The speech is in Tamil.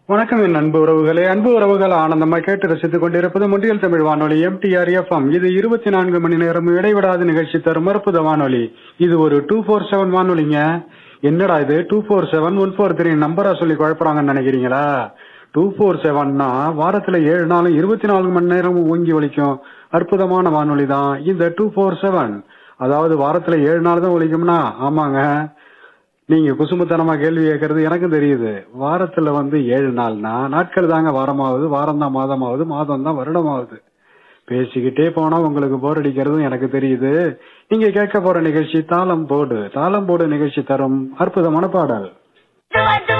வணக்கம் என் அன்பு உறவுகளே அன்பு உறவுகள் ஆனந்தமாய் கேட்டு ரசித்துக் கொண்டிருப்பது முண்டியல் தமிழ் வானொலி எம்டிஆர் எஃப்எம் இது இருபத்தி நான்கு மணி நேரம் இடைவிடாத நிகழ்ச்சி தரும் அற்புத வானொலி இது ஒரு டூ ஃபோர் செவன் வானொலிங்க என்னடா இது two four seven one four three நம்பரா சொல்லி குழப்பறாங்கன்னு நினைக்கிறீங்களா டூ ஃபோர் செவன்னா வாரத்துல ஏழு நாளும் இருபத்தி நான்கு மணி நேரமும் ஓங்கி ஒலிக்கும் அற்புதமான வானொலி தான் இந்த டூ ஃபோர் செவன் அதாவது வாரத்துல ஏழு நாள் தான் ஒலிக்கும்னா ஆமாங்க நீங்க குசுமுத்தனமா கேள்வி கேட்கறது எனக்கும் தெரியுது வாரத்துல வந்து ஏழு நாள்னா நாட்கள் தாங்க வாரமாகுது வாரம் தான் மாதமாகுது மாதம் தான் வருடமாகுது பேசிக்கிட்டே போனா உங்களுக்கு போர் அடிக்கிறதும் எனக்கு தெரியுது நீங்க கேட்க போற நிகழ்ச்சி தாளம் போடு தாளம் போடு நிகழ்ச்சி தரும் அற்புதமான பாடல்